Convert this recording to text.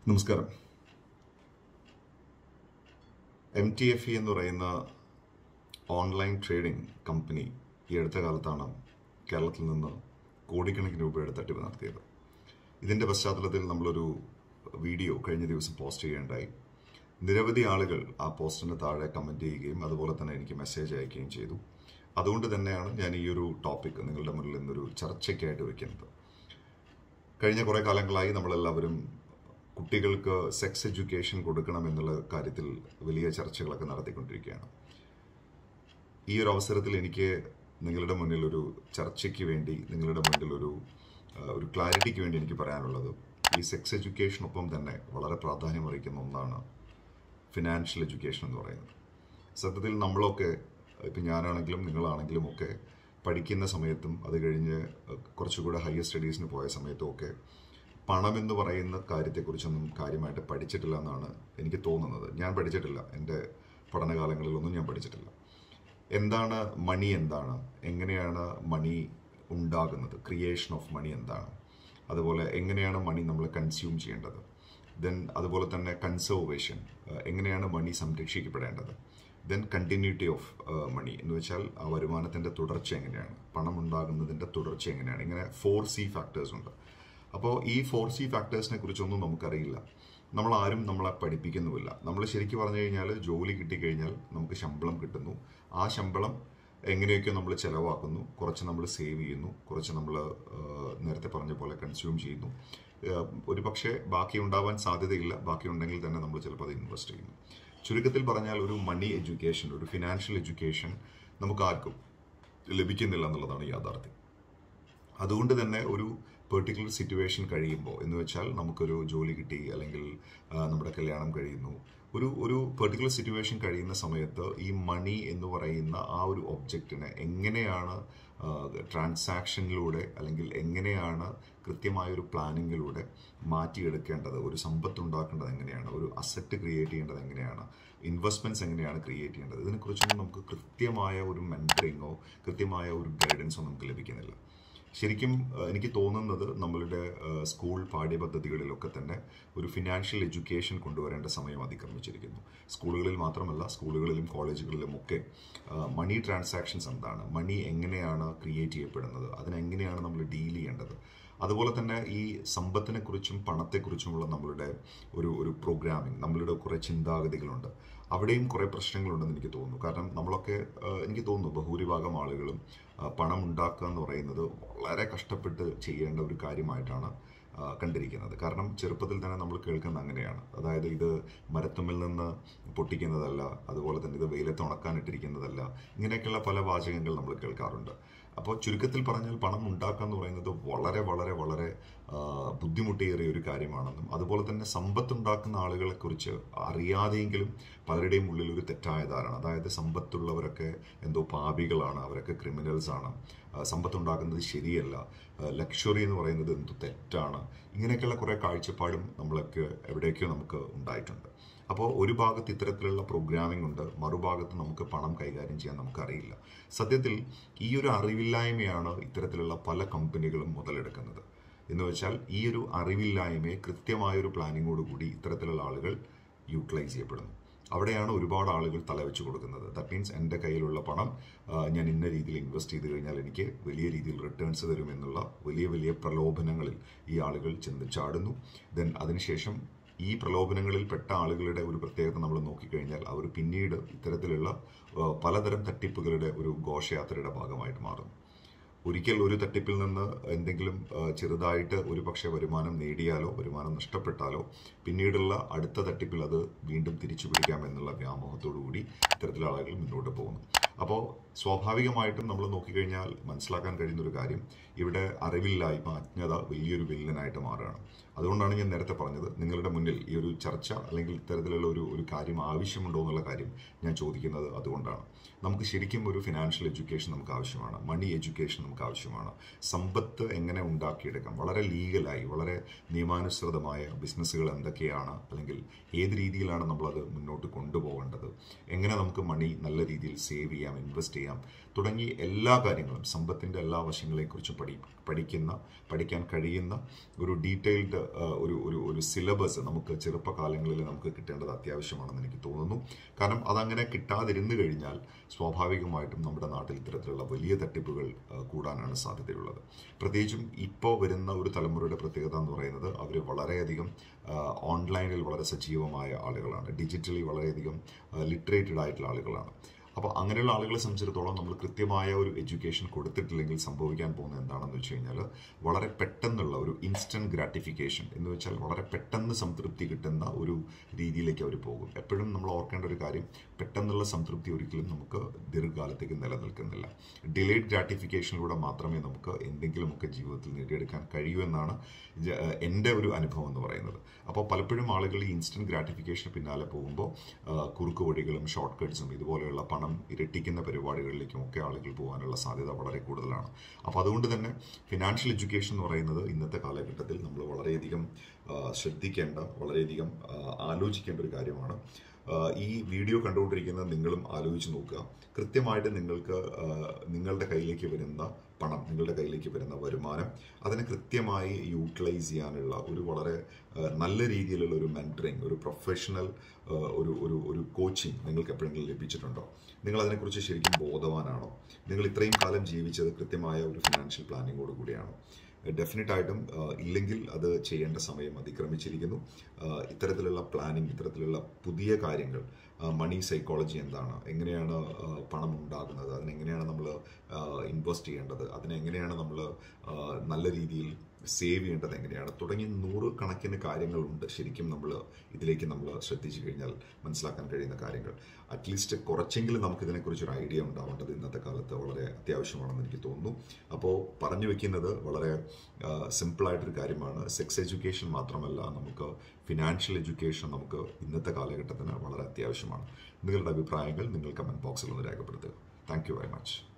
നമസ്കാരം M T F E എന്ന് പറയുന്ന ഓൺലൈൻ ട്രേഡിംഗ് കമ്പനി ഈ അടുത്ത കാലത്താണ് കേരളത്തിൽ നിന്ന് കോടിക്കണക്കിന് രൂപയുടെ തട്ടിപ്പ് നടത്തിയത് ഇതിൻ്റെ പശ്ചാത്തലത്തിൽ നമ്മളൊരു വീഡിയോ കഴിഞ്ഞ ദിവസം പോസ്റ്റ് ചെയ്യുകയുണ്ടായി നിരവധി ആളുകൾ ആ പോസ്റ്റിന് താഴെ കമൻറ്റ് ചെയ്യുകയും അതുപോലെ തന്നെ എനിക്ക് മെസ്സേജ് അയക്കുകയും ചെയ്തു അതുകൊണ്ട് തന്നെയാണ് ഞാൻ ഈ ഒരു ടോപ്പിക് നിങ്ങളുടെ മുന്നിൽ ഇന്നൊരു ചർച്ചയ്ക്കായിട്ട് വെക്കുന്നത് കഴിഞ്ഞ കുറേ കാലങ്ങളായി നമ്മളെല്ലാവരും കുട്ടികൾക്ക് സെക്സ് എഡ്യൂക്കേഷൻ കൊടുക്കണം എന്നുള്ള കാര്യത്തിൽ വലിയ ചർച്ചകളൊക്കെ നടത്തിക്കൊണ്ടിരിക്കുകയാണ് ഈ ഒരു അവസരത്തിൽ എനിക്ക് നിങ്ങളുടെ മുന്നിൽ ഒരു ചർച്ചയ്ക്ക് വേണ്ടി നിങ്ങളുടെ മുന്നിൽ ഒരു ആ, ഒരു ക്ലാരിറ്റിക്ക് വേണ്ടി എനിക്ക് പറയാനുള്ളത് ഈ സെക്സ് എഡ്യൂക്കേഷനൊപ്പം തന്നെ വളരെ പ്രാധാന്യമറിയിക്കുന്ന ഒന്നാണ് ഫിനാൻഷ്യൽ എഡ്യൂക്കേഷൻ എന്ന് പറയുന്നത് സത്യത്തിൽ നമ്മളൊക്കെ ഇപ്പം ഞാനാണെങ്കിലും നിങ്ങളാണെങ്കിലും ഒക്കെ പഠിക്കുന്ന സമയത്തും അത് കഴിഞ്ഞ് കുറച്ചുകൂടെ ഹയർ സ്റ്റഡീസിന് പോയ സമയത്തും ഒക്കെ പണം എന്ന് പറയുന്ന കാര്യത്തെക്കുറിച്ചൊന്നും കാര്യമായിട്ട് പഠിച്ചിട്ടില്ല എന്നാണ് എനിക്ക് തോന്നുന്നത് ഞാൻ പഠിച്ചിട്ടില്ല എൻ്റെ പഠനകാലങ്ങളിലൊന്നും ഞാൻ പഠിച്ചിട്ടില്ല എന്താണ് മണി എന്താണ് എങ്ങനെയാണ് മണി ഉണ്ടാകുന്നത് ക്രിയേഷൻ ഓഫ് മണി എന്താണ് അതുപോലെ എങ്ങനെയാണ് മണി നമ്മൾ കൺസ്യൂം ചെയ്യേണ്ടത് ദെൻ അതുപോലെ തന്നെ കൺസർവേഷൻ എങ്ങനെയാണ് മണി സംരക്ഷിക്കപ്പെടേണ്ടത് ദെൻ കണ്ടിന്യൂറ്റി ഓഫ് മണി എന്ന് വെച്ചാൽ ആ വരുമാനത്തിൻ്റെ തുടർച്ച എങ്ങനെയാണ് പണം ഉണ്ടാകുന്നതിൻ്റെ തുടർച്ച എങ്ങനെയാണ് ഇങ്ങനെ ഫോർ സി ഫാക്ടേഴ്സ് ഉണ്ട് അപ്പോൾ ഈ ഫോർ സി ഫാക്ടേഴ്സിനെ കുറിച്ചൊന്നും നമുക്കറിയില്ല നമ്മൾ ആരും നമ്മളെ പഠിപ്പിക്കുന്നുമില്ല നമ്മൾ ശരിക്കും പറഞ്ഞു കഴിഞ്ഞാൽ ജോലി കിട്ടിക്കഴിഞ്ഞാൽ നമുക്ക് ശമ്പളം കിട്ടുന്നു ആ ശമ്പളം എങ്ങനെയൊക്കെയോ നമ്മൾ ചിലവാക്കുന്നു കുറച്ച് നമ്മൾ സേവ് ചെയ്യുന്നു കുറച്ച് നമ്മൾ നേരത്തെ പറഞ്ഞ പോലെ കൺസ്യൂം ചെയ്യുന്നു ഏഹ് ഒരു പക്ഷേ ബാക്കി ഉണ്ടാവാൻ സാധ്യതയില്ല ബാക്കി ഉണ്ടെങ്കിൽ തന്നെ നമ്മൾ ചിലപ്പോൾ അത് ഇൻവെസ്റ്റ് ചെയ്യുന്നു ചുരുക്കത്തിൽ പറഞ്ഞാൽ ഒരു മണി എഡ്യൂക്കേഷൻ ഒരു ഫിനാൻഷ്യൽ എഡ്യൂക്കേഷൻ നമുക്ക് ആർക്കും ലഭിക്കുന്നില്ല എന്നുള്ളതാണ് യാഥാർത്ഥ്യം അതുകൊണ്ട് തന്നെ ഒരു പെർട്ടിക്കുലർ സിറ്റുവേഷൻ കഴിയുമ്പോൾ എന്ന് വെച്ചാൽ നമുക്കൊരു ജോലി കിട്ടി അല്ലെങ്കിൽ ആ, നമ്മുടെ കല്യാണം കഴിയുന്നു ഒരു ഒരു പെർട്ടിക്കുലർ സിറ്റുവേഷൻ കഴിയുന്ന സമയത്ത് ഈ മണി എന്ന് പറയുന്ന ആ ഒരു ഒബ്ജക്റ്റിനെ എങ്ങനെയാണ് ട്രാൻസാക്ഷനിലൂടെ അല്ലെങ്കിൽ എങ്ങനെയാണ് കൃത്യമായ ഒരു പ്ലാനിങ്ങിലൂടെ മാറ്റിയെടുക്കേണ്ടത് ഒരു സമ്പത്ത് ഉണ്ടാക്കേണ്ടത് എങ്ങനെയാണ് ഒരു അസറ്റ് ക്രിയേറ്റ് ചെയ്യേണ്ടത് എങ്ങനെയാണ് ഇൻവെസ്റ്റ്മെന്റ്സ് എങ്ങനെയാണ് ക്രിയേറ്റ് ചെയ്യേണ്ടത് ഇതിനെക്കുറിച്ചൊന്നും നമുക്ക് കൃത്യമായ ഒരു മെൻറ്ററിങ്ങോ കൃത്യമായ ഒരു ഗൈഡൻസോ നമുക്ക് ലഭിക്കുന്നില്ല ശരിക്കും ഏഹ്, എനിക്ക് തോന്നുന്നത് നമ്മളുടെ ഏഹ്, സ്കൂൾ പാഠ്യപദ്ധതികളിലൊക്കെ തന്നെ ഒരു ഫിനാൻഷ്യൽ എഡ്യൂക്കേഷൻ കൊണ്ടുവരേണ്ട സമയം അതിക്രമിച്ചിരിക്കുന്നു സ്കൂളുകളിൽ മാത്രമല്ല സ്കൂളുകളിലും കോളേജുകളിലും ഒക്കെ ഏഹ്, മണി ട്രാൻസാക്ഷൻസ് എന്താണ് മണി എങ്ങനെയാണ് ക്രിയേറ്റ് ചെയ്യപ്പെടുന്നത് അതിനെങ്ങനെയാണ് നമ്മൾ ഡീൽ ചെയ്യേണ്ടത് അതുപോലെ തന്നെ ഈ സമ്പത്തിനെ കുറിച്ചും പണത്തെക്കുറിച്ചുമുള്ള നമ്മളുടെ ഒരു ഒരു പ്രോഗ്രാമിംഗ് നമ്മളുടെ കുറേ ചിന്താഗതികളുണ്ട് അവിടെയും കുറേ പ്രശ്നങ്ങളുണ്ടെന്ന് എനിക്ക് തോന്നുന്നു കാരണം നമ്മളൊക്കെ ആ, എനിക്ക് തോന്നുന്നു ബഹുഭൂരിഭാഗം ആളുകളും ആ, പണം ഉണ്ടാക്കുക എന്ന് പറയുന്നത് വളരെ കഷ്ടപ്പെട്ട് ചെയ്യേണ്ട ഒരു കാര്യമായിട്ടാണ് ആ, കണ്ടിരിക്കുന്നത് കാരണം ചെറുപ്പത്തിൽ തന്നെ നമ്മൾ കേൾക്കുന്നത് അങ്ങനെയാണ് അതായത് ഇത് മരത്തുമ്മിൽ നിന്ന് പൊട്ടിക്കുന്നതല്ല അതുപോലെ തന്നെ ഇത് വെയിലത്ത് ഉണക്കാനിട്ടിരിക്കുന്നതല്ല ഇങ്ങനെയൊക്കെയുള്ള പല വാചകങ്ങൾ നമ്മൾ കേൾക്കാറുണ്ട് അപ്പോൾ ചുരുക്കത്തിൽ പറഞ്ഞാൽ പണം ഉണ്ടാക്കുക എന്ന് പറയുന്നത് വളരെ വളരെ വളരെ ആ, ബുദ്ധിമുട്ടേറിയ ഒരു കാര്യമാണെന്നും അതുപോലെ തന്നെ സമ്പത്ത് ഉണ്ടാക്കുന്ന ആളുകളെ കുറിച്ച് അറിയാതെയെങ്കിലും പലരുടെയും ഉള്ളിൽ ഒരു തെറ്റായ ധാരണ അതായത് സമ്പത്തുള്ളവരൊക്കെ എന്തോ പാപികളാണ് അവരൊക്കെ ക്രിമിനൽസ് ആണ് ആ, സമ്പത്ത് ഉണ്ടാക്കുന്നത് ശരിയല്ല ലക്ഷറി എന്ന് പറയുന്നത് എന്തോ തെറ്റാണ് ഇങ്ങനെയൊക്കെയുള്ള കുറേ കാഴ്ചപ്പാടും നമ്മളൊക്കെ എവിടെയൊക്കെയോ നമുക്ക് ഉണ്ടായിട്ടുണ്ട് അപ്പോൾ ഒരു ഭാഗത്ത് ഇത്തരത്തിലുള്ള പ്രോഗ്രാമിംഗ് ഉണ്ട് മറുഭാഗത്ത് നമുക്ക് പണം കൈകാര്യം ചെയ്യാൻ നമുക്കറിയില്ല സത്യത്തിൽ ഈ ഒരു അറിവില്ലായ്മയാണ് ഇത്തരത്തിലുള്ള പല കമ്പനികളും മുതലെടുക്കുന്നത് എന്ന് വെച്ചാൽ ഈ ഒരു അറിവില്ലായ്മയെ കൃത്യമായൊരു പ്ലാനിങ്ങോടുകൂടി ഇത്തരത്തിലുള്ള ആളുകൾ യൂട്ടിലൈസ് ചെയ്യപ്പെടുന്നു അവിടെയാണ് ഒരുപാട് ആളുകൾ തലവെച്ച് കൊടുക്കുന്നത് ദാറ്റ് മീൻസ് എൻ്റെ കയ്യിലുള്ള പണം ആ, ഞാൻ ഇന്ന രീതിയിൽ ഇൻവെസ്റ്റ് ചെയ്ത് കഴിഞ്ഞാൽ എനിക്ക് വലിയ രീതിയിൽ റിട്ടേൺസ് തരും എന്നുള്ള വലിയ വലിയ പ്രലോഭനങ്ങളിൽ ഈ ആളുകൾ ചെന്ന് ചാടുന്നു ദെൻ അതിനുശേഷം ഈ പ്രലോഭനങ്ങളിൽ പെട്ട ആളുകളുടെ ഒരു പ്രത്യേകത നമ്മൾ നോക്കിക്കഴിഞ്ഞാൽ അവർ പിന്നീട് ഇത്തരത്തിലുള്ള ആ, പലതരം തട്ടിപ്പുകളുടെ ഒരു ഘോഷയാത്രയുടെ ഭാഗമായിട്ട് മാറുന്നു ഒരിക്കൽ ഒരു തട്ടിപ്പിൽ നിന്ന് എന്തെങ്കിലും ആ, ചെറുതായിട്ട് ഒരു പക്ഷേ വരുമാനം നേടിയാലോ വരുമാനം നഷ്ടപ്പെട്ടാലോ പിന്നീടുള്ള അടുത്ത തട്ടിപ്പിൽ അത് വീണ്ടും തിരിച്ചു പിടിക്കാം എന്നുള്ള വ്യാമോഹത്തോടു കൂടി ഇത്തരത്തിലുള്ള ആളുകൾ മുന്നോട്ട് പോകുന്നു അപ്പോൾ സ്വാഭാവികമായിട്ടും നമ്മൾ നോക്കിക്കഴിഞ്ഞാൽ മനസ്സിലാക്കാൻ കഴിയുന്ന ഒരു കാര്യം ഇവിടെ അറിവില്ലായ്മ അജ്ഞത വലിയൊരു വില്ലനായിട്ട് മാറുകയാണ് അതുകൊണ്ടാണ് ഞാൻ നേരത്തെ പറഞ്ഞത് നിങ്ങളുടെ മുന്നിൽ ഈ ഒരു ചർച്ച അല്ലെങ്കിൽ ഇത്തരത്തിലുള്ള ഒരു ഒരു കാര്യം ആവശ്യമുണ്ടോ എന്നുള്ള കാര്യം ഞാൻ ചോദിക്കുന്നത് അതുകൊണ്ടാണ് നമുക്ക് ശരിക്കും ഒരു ഫിനാൻഷ്യൽ എഡ്യൂക്കേഷൻ നമുക്ക് ആവശ്യമാണ് മണി എഡ്യൂക്കേഷൻ നമുക്ക് ആവശ്യമാണ് സമ്പത്ത് എങ്ങനെ ഉണ്ടാക്കിയെടുക്കാം വളരെ ലീഗലായി വളരെ നിയമാനുസൃതമായ ബിസിനസ്സുകൾ എന്തൊക്കെയാണ് അല്ലെങ്കിൽ ഏത് രീതിയിലാണ് നമ്മളത് മുന്നോട്ട് കൊണ്ടുപോകേണ്ടത് എങ്ങനെ നമുക്ക് മണി നല്ല രീതിയിൽ സേവ് ചെയ്യാം ചെയ്യാം ഇൻവെസ്റ്റ് ചെയ്യാം തുടങ്ങി എല്ലാ കാര്യങ്ങളും സമ്പത്തിൻ്റെ എല്ലാ വശങ്ങളെക്കുറിച്ചും പഠി പഠിക്കുന്ന പഠിക്കാൻ കഴിയുന്ന ഒരു ഡീറ്റെയിൽഡ് ഒരു ഒരു ഒരു സിലബസ് നമുക്ക് ചെറുപ്പകാലങ്ങളിൽ നമുക്ക് കിട്ടേണ്ടത് അത്യാവശ്യമാണെന്ന് എനിക്ക് തോന്നുന്നു കാരണം അതങ്ങനെ കിട്ടാതിരുന്നു കഴിഞ്ഞാൽ സ്വാഭാവികമായിട്ടും നമ്മുടെ നാട്ടിൽ ഇത്തരത്തിലുള്ള വലിയ തട്ടിപ്പുകൾ ആ, കൂടാനാണ് സാധ്യതയുള്ളത് പ്രത്യേകിച്ചും ഇപ്പോൾ വരുന്ന ഒരു തലമുറയുടെ പ്രത്യേകത എന്ന് പറയുന്നത് അവർ വളരെയധികം ആ, ഓൺലൈനിൽ വളരെ സജീവമായ ആളുകളാണ് ഡിജിറ്റലി വളരെയധികം ലിറ്ററേറ്റഡ് ആയിട്ടുള്ള ആളുകളാണ് അപ്പോൾ അങ്ങനെയുള്ള ആളുകളെ സംബന്ധിച്ചിടത്തോളം നമ്മൾ കൃത്യമായ ഒരു എഡ്യൂക്കേഷൻ കൊടുത്തിട്ടില്ലെങ്കിൽ സംഭവിക്കാൻ പോകുന്നത് എന്താണെന്ന് വെച്ച് കഴിഞ്ഞാൽ വളരെ പെട്ടെന്നുള്ള ഒരു ഇൻസ്റ്റന്റ് ഗ്രാറ്റിഫിക്കേഷൻ എന്ന് വെച്ചാൽ വളരെ പെട്ടെന്ന് സംതൃപ്തി കിട്ടുന്ന ഒരു രീതിയിലേക്ക് അവർ പോകും എപ്പോഴും നമ്മൾ ഓർക്കേണ്ട ഒരു കാര്യം പെട്ടെന്നുള്ള സംതൃപ്തി ഒരിക്കലും നമുക്ക് ദീർഘകാലത്തേക്ക് നിലനിൽക്കുന്നില്ല ഡിലേഡ് ഗ്രാറ്റിഫിക്കേഷനിലൂടെ മാത്രമേ നമുക്ക് എന്തെങ്കിലുമൊക്കെ ജീവിതത്തിൽ നേടിയെടുക്കാൻ കഴിയൂ എന്നാണ് ജ- എൻ്റെ ഒരു അനുഭവം എന്ന് പറയുന്നത് അപ്പോൾ പലപ്പോഴും ആളുകൾ ഈ ഇൻസ്റ്റന്റ് ഗ്രാറ്റിഫിക്കേഷന് പിന്നാലെ പോകുമ്പോൾ കുറുക്ക് വഴികളും ഷോർട്ട് കട്ട്സും ഇതുപോലെയുള്ള പണം ഇരട്ടിക്കുന്ന പരിപാടികളിലേക്കും ഒക്കെ ആളുകൾ പോകാനുള്ള സാധ്യത വളരെ കൂടുതലാണ് അപ്പോൾ അതുകൊണ്ട് തന്നെ ഫിനാൻഷ്യൽ എഡ്യൂക്കേഷൻ എന്ന് പറയുന്നത് ഇന്നത്തെ കാലഘട്ടത്തിൽ നമ്മൾ വളരെയധികം ആ, ശ്രദ്ധിക്കേണ്ട വളരെയധികം ആ, ആലോചിക്കേണ്ട ഒരു കാര്യമാണ് ആ, ഈ വീഡിയോ കണ്ടുകൊണ്ടിരിക്കുന്ന നിങ്ങളും ആലോചിച്ച് നോക്കുക കൃത്യമായിട്ട് നിങ്ങൾക്ക് ആ, നിങ്ങളുടെ കയ്യിലേക്ക് വരുന്ന പണം നിങ്ങളുടെ കയ്യിലേക്ക് വരുന്ന വരുമാനം അതിനെ കൃത്യമായി യൂട്ടിലൈസ് ചെയ്യാനുള്ള ഒരു വളരെ ആ, നല്ല രീതിയിലുള്ള ഒരു മെൻറ്ററിങ് ഒരു പ്രൊഫഷണൽ ഒരു ഒരു ഒരു കോച്ചിങ് നിങ്ങൾക്ക് എപ്പോഴെങ്കിലും ലഭിച്ചിട്ടുണ്ടോ നിങ്ങൾ അതിനെക്കുറിച്ച് ശരിക്കും ബോധവാനാണോ നിങ്ങൾ ഇത്രയും കാലം ജീവിച്ചത് കൃത്യമായ ഒരു ഫിനാൻഷ്യൽ പ്ലാനിങ്ങോട് കൂടിയാണോ ഡെഫിനറ്റ് ആയിട്ടും ആ, ഇല്ലെങ്കിൽ അത് ചെയ്യേണ്ട സമയം അതിക്രമിച്ചിരിക്കുന്നു ആ, ഇത്തരത്തിലുള്ള പ്ലാനിങ് ഇത്തരത്തിലുള്ള പുതിയ കാര്യങ്ങൾ മണി സൈക്കോളജി എന്താണ് എങ്ങനെയാണ് ആ, പണം ഉണ്ടാകുന്നത് അതിനെങ്ങനെയാണ് നമ്മൾ ഇൻവെസ്റ്റ് ചെയ്യേണ്ടത് അതിനെങ്ങനെയാണ് നമ്മൾ നല്ല രീതിയിൽ സേവ് ചെയ്യേണ്ടത് എങ്ങനെയാണ് തുടങ്ങി നൂറ് കണക്കിന് കാര്യങ്ങളുണ്ട് ശരിക്കും നമ്മൾ ഇതിലേക്ക് നമ്മൾ ശ്രദ്ധിച്ചു കഴിഞ്ഞാൽ മനസ്സിലാക്കാൻ കഴിയുന്ന കാര്യങ്ങൾ അറ്റ്ലീസ്റ്റ് കുറച്ചെങ്കിലും നമുക്ക് ഇതിനെക്കുറിച്ച് ഒരു ഐഡിയ ഉണ്ടാവേണ്ടത് ഇന്നത്തെ കാലത്ത് വളരെ അത്യാവശ്യമാണെന്ന് എനിക്ക് തോന്നുന്നു അപ്പോൾ പറഞ്ഞു വെക്കുന്നത് വളരെ സിമ്പിളായിട്ടൊരു കാര്യമാണ് സെക്സ് എഡ്യൂക്കേഷൻ മാത്രമല്ല നമുക്ക് ഫിനാൻഷ്യൽ എഡ്യൂക്കേഷൻ നമുക്ക് ഇന്നത്തെ കാലഘട്ടത്തിന് വളരെ അത്യാവശ്യമാണ് നിങ്ങളുടെ അഭിപ്രായങ്ങൾ നിങ്ങൾ കമൻറ്റ് ബോക്സിൽ ഒന്ന് രേഖപ്പെടുത്തുക താങ്ക് യു വെരി മച്ച്